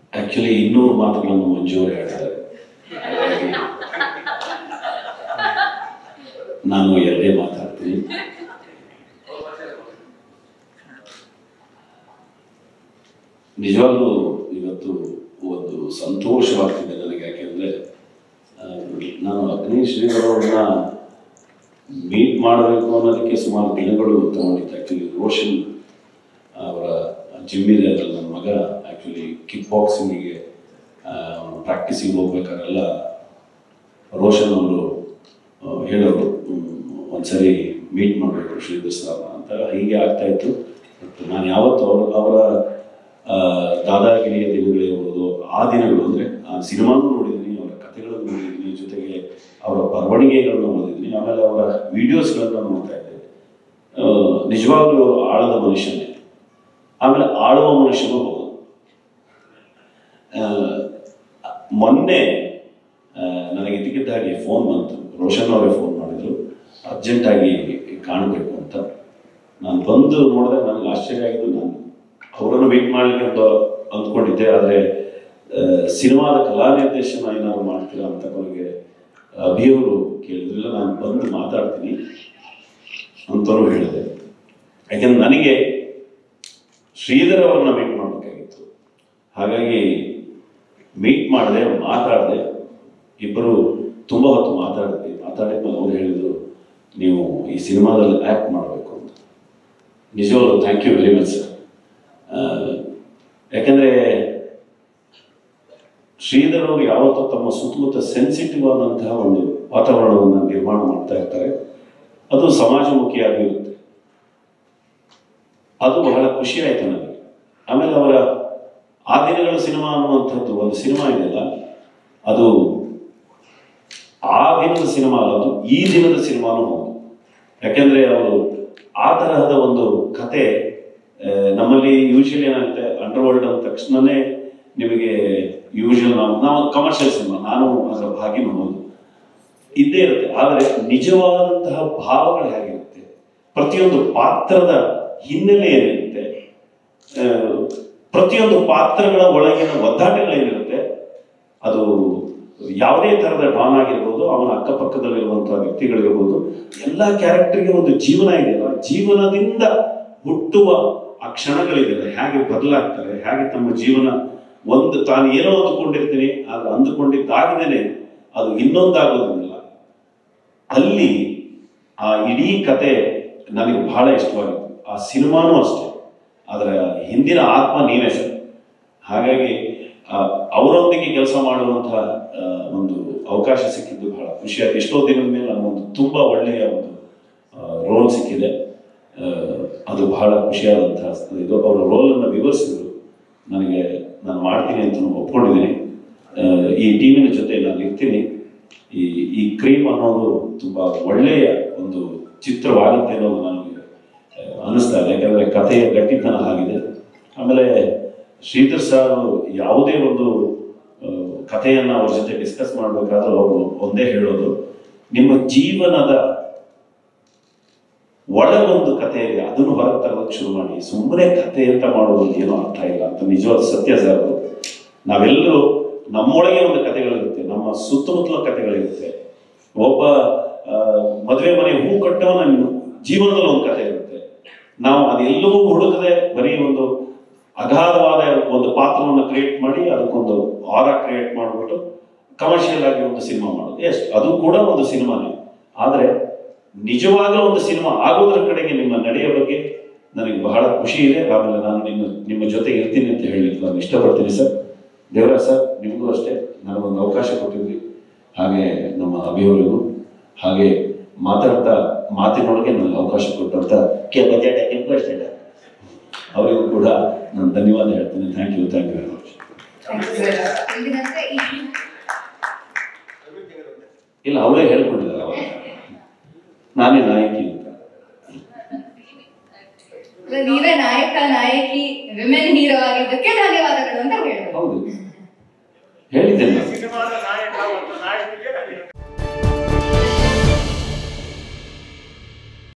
Actually ಇನ್ನೂರು ಮಾತುಗಳನ್ನು ಮಂಜೂರು ಹೇಳಿದ್ದಾರೆ ಹಾಗಾಗಿ ನಾನು ಎರಡೇ ಮಾತಾಡ್ತೀನಿ ನಿಜವಾಗ್ಲೂ ಇವತ್ತು ಒಂದು ಸಂತೋಷವಾಗ್ತಿದೆ ನನಗೆ ಯಾಕೆಂದ್ರೆ ಆ, ನಾನು ಅಗ್ನಿ ಶ್ರೀಗಳವ್ರನ್ನ ಮೀಟ್ ಮಾಡಬೇಕು ಅನ್ನೋದಕ್ಕೆ ಸುಮಾರು ದಿನಗಳು ತಗೊಂಡಿದ್ದೆ ಆ್ಯಕ್ಚುಲಿ ರೋಷನ್ ಅವರ ಜಿಮ್ ಇದೆ ಅದ್ರಲ್ಲಿ ನನ್ನ ಮಗ ಆ್ಯಕ್ಚುಲಿ ಕಿಕ್ ಬಾಕ್ಸಿಂಗಿಗೆ ಪ್ರಾಕ್ಟೀಸಿಗೆ ಹೋಗ್ಬೇಕಾರೆಲ್ಲ ರೋಷನ್ ಅವರು ಆ, ಹೇಳೋರು ಹ್ಮ್, ಒಂದ್ಸರಿ ಮೀಟ್ ಮಾಡಬೇಕು ಶ್ರೀಧರ್ ಸರ್ ಅಂತ ಹೀಗೆ ಆಗ್ತಾ ಇತ್ತು ಬಟ್ ನಾನು ಯಾವತ್ತು ಅವರ ಅವರ ಆ, ದಾದಾಗಿರಿಯ ದಿನಗಳಿರ್ಬೋದು ಆ ದಿನಗಳು ಅಂದರೆ ಆ ಸಿನಿಮಾನು ನೋಡಿದ್ದೀನಿ ಅವರ ಕಥೆಗಳನ್ನು ನೋಡಿದ್ದೀನಿ ಜೊತೆಗೆ ಅವರ ಬರವಣಿಗೆಗಳನ್ನು ಓದಿದ್ದೀನಿ ಆಮೇಲೆ ಅವರ ವಿಡಿಯೋಸ್ಗಳನ್ನು ನೋಡ್ತಾ ಇದ್ದೆ ಆ, ನಿಜವಾಗ್ಲೂ ಆಳದ ಮನುಷ್ಯನೇ ಆಮೇಲೆ ಆಳುವ ಮನುಷ್ಯನೂ ಹೌದು ಆ, ಮೊನ್ನೆ ಆ, ನನಗೆ ಇದ್ದಕ್ಕಿದ್ದ ಹಾಗೆ ಫೋನ್ ಬಂತು ರೋಷನ್ ಅವರೇ ಫೋನ್ ಮಾಡಿದ್ರು ಅರ್ಜೆಂಟಾಗಿ ಕಾಣಬೇಕು ಅಂತ ನಾನು ಬಂದು ನೋಡಿದಾಗ ನನಗೆ ಆಶ್ಚರ್ಯ ಆಗಿದ್ದು ನಾನು ಅವರನ್ನು ಮೀಟ್ ಮಾಡ್ಲಿಕ್ಕೆ ಅಂತ ಅಂದ್ಕೊಂಡಿದ್ದೆ ಆದರೆ ಸಿನಿಮಾದ ಕಲಾ ನಿರ್ದೇಶನ ಏನಾದ್ರು ಮಾಡ್ತೀರಾ ಅಂತ ಕೊನೆಗೆ ಅಭಿಯವರು ಕೇಳಿದ್ರಿಲ್ಲ ನಾನು ಬಂದು ಮಾತಾಡ್ತೀನಿ ಅಂತಲೂ ಹೇಳಿದೆ ಯಾಕೆಂದ್ರೆ ನನಗೆ ಶ್ರೀಧರ್ ಅವ್ರನ್ನ ಮೀಟ್ ಮಾಡಬೇಕಾಗಿತ್ತು ಹಾಗಾಗಿ ಮೀಟ್ ಮಾಡಿದೆ ಮಾತಾಡಿದೆ ಇಬ್ಬರು ತುಂಬ ಹೊತ್ತು ಮಾತಾಡಿದ್ವಿ ಮಾತಾಡಿದ್ಮೇಲೆ ಅವ್ರು ಹೇಳಿದ್ರು ನೀವು ಈ ಸಿನಿಮಾದಲ್ಲಿ ಆ್ಯಕ್ಟ್ ಮಾಡಬೇಕು ಅಂತ ನಿಜವಾಗ್ಲೂ thank you very much sir ಯಾಕಂದರೆ ಶ್ರೀಧರ್ ಅವರು ಯಾವತ್ತೂ ತಮ್ಮ ಸುತ್ತಮುತ್ತ ಸೆನ್ಸಿಟಿವ್ ಆದಂತಹ ಒಂದು ವಾತಾವರಣವನ್ನು ನಿರ್ಮಾಣ ಮಾಡ್ತಾ ಇರ್ತಾರೆ ಅದು ಸಮಾಜಮುಖಿಯಾಗಿರುತ್ತೆ ಅದು ಬಹಳ ಖುಷಿ ಆಯ್ತು ನನಗೆ ಆಮೇಲೆ ಅವರ ಆ ದಿನಗಳ ಸಿನಿಮಾ ಅನ್ನುವಂಥದ್ದು ಒಂದು ಸಿನಿಮಾ ಇದೆಯಲ್ಲ ಅದು ಆ ದಿನದ ಸಿನಿಮಾ ಅಲ್ಲ ಅದು ಈ ದಿನದ ಸಿನಿಮಾನೂ ಹೌದು ಯಾಕೆಂದ್ರೆ ಅವರು ಆ ತರಹದ ಒಂದು ಕತೆ ಆ, ನಮ್ಮಲ್ಲಿ ಯೂಶಲಿ ಏನಾಗುತ್ತೆ ಅಂಡರ್ ವರ್ಲ್ಡ್ ಅಂದ ತಕ್ಷಣನೇ ನಿಮಗೆ ಯೂಶಲ್ ನಾವು ನಾವು ಕಮರ್ಷಿಯಲ್ ಸಿನಿಮಾ ನಾನು ಅದರ ಭಾಗಿನೂ ಹೌದು ಇದ್ದೇ ಇರುತ್ತೆ ಆದರೆ ನಿಜವಾದಂತಹ ಭಾವಗಳು ಹೇಗಿರುತ್ತೆ ಪ್ರತಿಯೊಂದು ಪಾತ್ರದ ಹಿನ್ನೆಲೆ ಏನಿರುತ್ತೆ ಆ, ಪ್ರತಿಯೊಂದು ಪಾತ್ರಗಳ ಒಳಗಿನ ಒದ್ದಾಟಗಳೇನಿರುತ್ತೆ ಅದು ಯಾವುದೇ ತರದ ಡಾನ್ ಆಗಿರ್ಬೋದು ಅವನ ಅಕ್ಕಪಕ್ಕದಲ್ಲಿರುವಂತಹ ವ್ಯಕ್ತಿಗಳಿರ್ಬೋದು ಎಲ್ಲ ಕ್ಯಾರೆಕ್ಟರ್ಗೆ ಒಂದು ಜೀವನ ಇದೆಯಲ್ಲ ಜೀವನದಿಂದ ಹುಟ್ಟುವ ಆ ಕ್ಷಣಗಳಿದೆಯಲ್ಲ ಹೇಗೆ ಬದಲಾಗ್ತಾರೆ ಹೇಗೆ ತಮ್ಮ ಜೀವನ ಒಂದು ತಾನು ಏನೋ ಅಂದುಕೊಂಡಿರ್ತೀನಿ ಆದ್ರೆ ಅಂದುಕೊಂಡಿದ್ದಾಗದೇನೆ ಅದು ಇನ್ನೊಂದಾಗೋದಿಲ್ಲ ಅಲ್ಲಿ ಆ ಇಡೀ ಕತೆ ನನಗೆ ಬಹಳ ಇಷ್ಟವಾಗಿತ್ತು ಆ ಸಿನಿಮಾನೂ ಅಷ್ಟೇ ಅದರ ಹಿಂದಿನ ಆತ್ಮ ನೀವೇ ಸರ್ ಹಾಗಾಗಿ ಆ, ಅವರೊಂದಿಗೆ ಕೆಲಸ ಮಾಡುವಂತಹ ಆ, ಒಂದು ಅವಕಾಶ ಸಿಕ್ಕಿದ್ದು ಬಹಳ ಖುಷಿಯಾಗಿ ಎಷ್ಟೋ ದಿನದ ಮೇಲೆ ನನಗೊಂದು ತುಂಬಾ ಒಳ್ಳೆಯ ಒಂದು ರೋಲ್ ಸಿಕ್ಕಿದೆ ಆ, ಅದು ಬಹಳ ಖುಷಿಯಾದಂತಹ ಇದು ಅವರ ರೋಲನ್ನು ವಿವರಿಸಿದ್ರು ನನಗೆ ನಾನು ಮಾಡ್ತೀನಿ ಅಂತ ಒಪ್ಕೊಂಡಿದ್ದೀನಿ ಆ, ಈ ಟೀಮಿನ ಜೊತೆ ನಾನು ಇರ್ತೀನಿ ಈ ಈ ಕ್ರೀಮ್ ಅನ್ನೋದು ತುಂಬಾ ಒಳ್ಳೆಯ ಒಂದು ಚಿತ್ರವಾಗುತ್ತೆ ಅನ್ನೋದು ನನಗೆ ಆ, ಅನಿಸ್ತಾ ಇದೆ ಯಾಕಂದ್ರೆ ಕಥೆಯ ಗಟ್ಟಿತನ ಆಗಿದೆ ಆಮೇಲೆ ಶ್ರೀಧರ್ ಸರ್ ಯಾವುದೇ ಒಂದು ಆ, ಕಥೆಯನ್ನ ಅವ್ರ ಜೊತೆ ಡಿಸ್ಕಸ್ ಮಾಡಬೇಕಾದ್ರೂ ಅವರು ಒಂದೇ ಹೇಳೋದು ನಿಮ್ಮ ಜೀವನದ ಒಳಗೊಂದು ಕಥೆ ಇದೆ ಅದನ್ನು ಹೊರಗೆ ತರೋದಕ್ಕೆ ಶುರು ಮಾಡಿ ಸುಮ್ಮನೆ ಕಥೆ ಅಂತ ಮಾಡೋದು ಏನೋ ಅರ್ಥ ಇಲ್ಲ ಅಂತ ನಿಜವಾದ ಸತ್ಯ ಸರ್ ಅದು ನಾವೆಲ್ಲರೂ ನಮ್ಮೊಳಗೆ ಒಂದು ಕಥೆಗಳಿರುತ್ತೆ ನಮ್ಮ ಸುತ್ತಮುತ್ತಲ ಕಥೆಗಳಿರುತ್ತೆ ಒಬ್ಬ ಆ, ಮದುವೆ ಮನೆ ಹೂ ಕಟ್ಟೋನ ಜೀವನದಲ್ಲಿ ಒಂದು ಕಥೆ ಇರುತ್ತೆ ನಾವು ಅದೆಲ್ಲವೂ ಹುಡುಕದೆ ಬರೀ ಒಂದು ಅಗಾಧವಾದ ಒಂದು ಪಾತ್ರವನ್ನು ಕ್ರಿಯೇಟ್ ಮಾಡಿ ಅದಕ್ಕೊಂದು ಆರ ಕ್ರಿಯೇಟ್ ಮಾಡಿಬಿಟ್ಟು ಕಮರ್ಷಿಯಲ್ ಆಗಿ ಒಂದು ಸಿನಿಮಾ ಮಾಡೋದು ಎಸ್ ಅದು ಕೂಡ ಒಂದು ಸಿನಿಮಾನೇ ಆದರೆ ನಿಜವಾಗಲೂ ಒಂದು ಸಿನಿಮಾ ಆಗೋದ್ರ ಕಡೆಗೆ ನಿಮ್ಮ ನಡೆಯ ಬಗ್ಗೆ ನನಗೆ ಬಹಳ ಖುಷಿ ಇದೆ ಆಮೇಲೆ ನಾನು ನಿಮ್ಮ ನಿಮ್ಮ ಜೊತೆ ಇರ್ತೀನಿ ಅಂತ ಹೇಳಲಿಕ್ಕೆ ನಾನು ಇಷ್ಟಪಡ್ತೀನಿ ಸರ್ ದೇವರಾಜ್ ಸರ್ ನಿಮಗೂ ಅಷ್ಟೇ ನನಗೊಂದು ಅವಕಾಶ ಕೊಟ್ಟಿದ್ರಿ ಹಾಗೆ ನಮ್ಮ ಅಭಿಯವರಿಗೂ ಹಾಗೆ ಮಾತಾಡ್ತಾ ಮಾತಿನೊಳಗೆ ನನಗೆ ಅವಕಾಶ ಕೊಟ್ಟಂತ ಕೆ ಬಜೆಟ್ ಇಂಟ್ರೆಸ್ಟೆಡ್ ಅವರಿಗೂ ಕೂಡ ನಾನು ಧನ್ಯವಾದ ಹೇಳ್ತೀನಿ thank you thank you very much ಎಂದಿನಂತೆ ಈ ಇಲ್ಲ ಅವರೇ ಹೇಳ್ಕೊಂಡಿದ್ದಾರೆ ಅವಾಗ ನಾನೇ ನಾಯಕಿ ಅಂತ ನೀವೇ ನಾಯಕ ನಾಯಕಿ ವಿಮೆನ್ ಹೀರೋ ಆಗಿದ್ದಕ್ಕೆ ಧನ್ಯವಾದಗಳು ಅಂತ ಹೇಳ್ಬೋದು ಹೌದು ಹೇಳಿದ್ದೇನೆ ನಾನು. ಸಿನಿಮಾದ